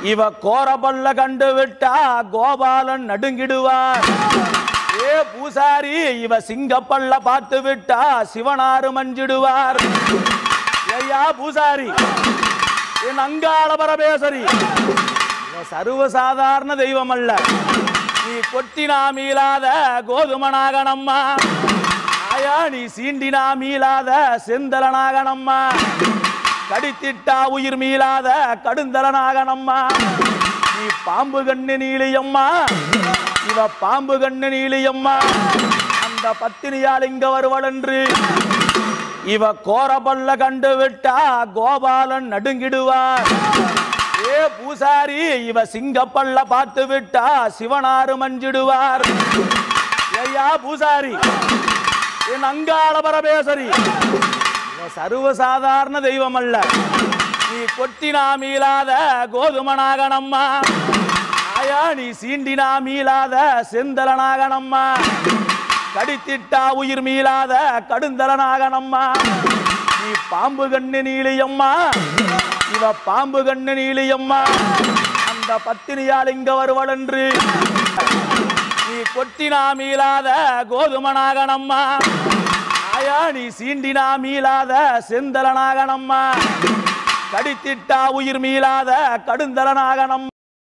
இவ கோரபல்ல கண்டு விட்டா கோபாலன் நடுங்கிடுவார் ஏ பூசாரி இவ சிங்கப்பல்ல பார்த்து விட்டா சிவனாரு மஞ்சிடுவார் ஐயா பூசாரி என் அங்காள பரமேஸ்வரி இவ சர்வசாதாரண தெய்வம் அல்ல நீ கொட்டினா மீளாத கோதுமனாகணம்மா ஆயா நீ சீண்டினா மீளாத செந்தலனாகணம்மா கடித்திட்டா உயிர் மீளாத கடுந்தலனாகணம்மா நீ பாம்பு கண்ணு நீலியம்மா இவ பாம்பு கண்ணு நீலியம்மா அந்த பத்தினியால் இங்க வருவள் என்று இவ கோரபல்ல கண்டு விட்டா கோபாலன் நடுங்கிடுவார் ஏ பூசாரி இவ சிங்கப்பல்ல பார்த்து விட்டா சிவனாரு மஞ்சிடுவார் ஐயா பூசாரி என் அங்காள பரமேஸ்வரி இவ சர்வசாதாரண தெய்வம் அல்ல நீ கொட்டினா மீளாத கோதுமனாகணம்மா ஆயா நீ சீண்டினா மீளாத செந்தலனாகணம்மா கடித்திட்டா உயிர் மீளாத கடுந்தலனாகணம்மா நீ பாம்பு கண்ணு நீலியம்மா இவ பாம்பு கண்ணு நீலியம்மா அந்த பத்தினியால் இங்க வருவள் என்று நீ கொட்டினா மீளாத கோதுமனாகணம்மா ஆயா நீ சீண்டினா மீளாத செந்தலனாகணம்மா கடித்திட்டா உயிர் மீளாத கடுந்தலனாகணம்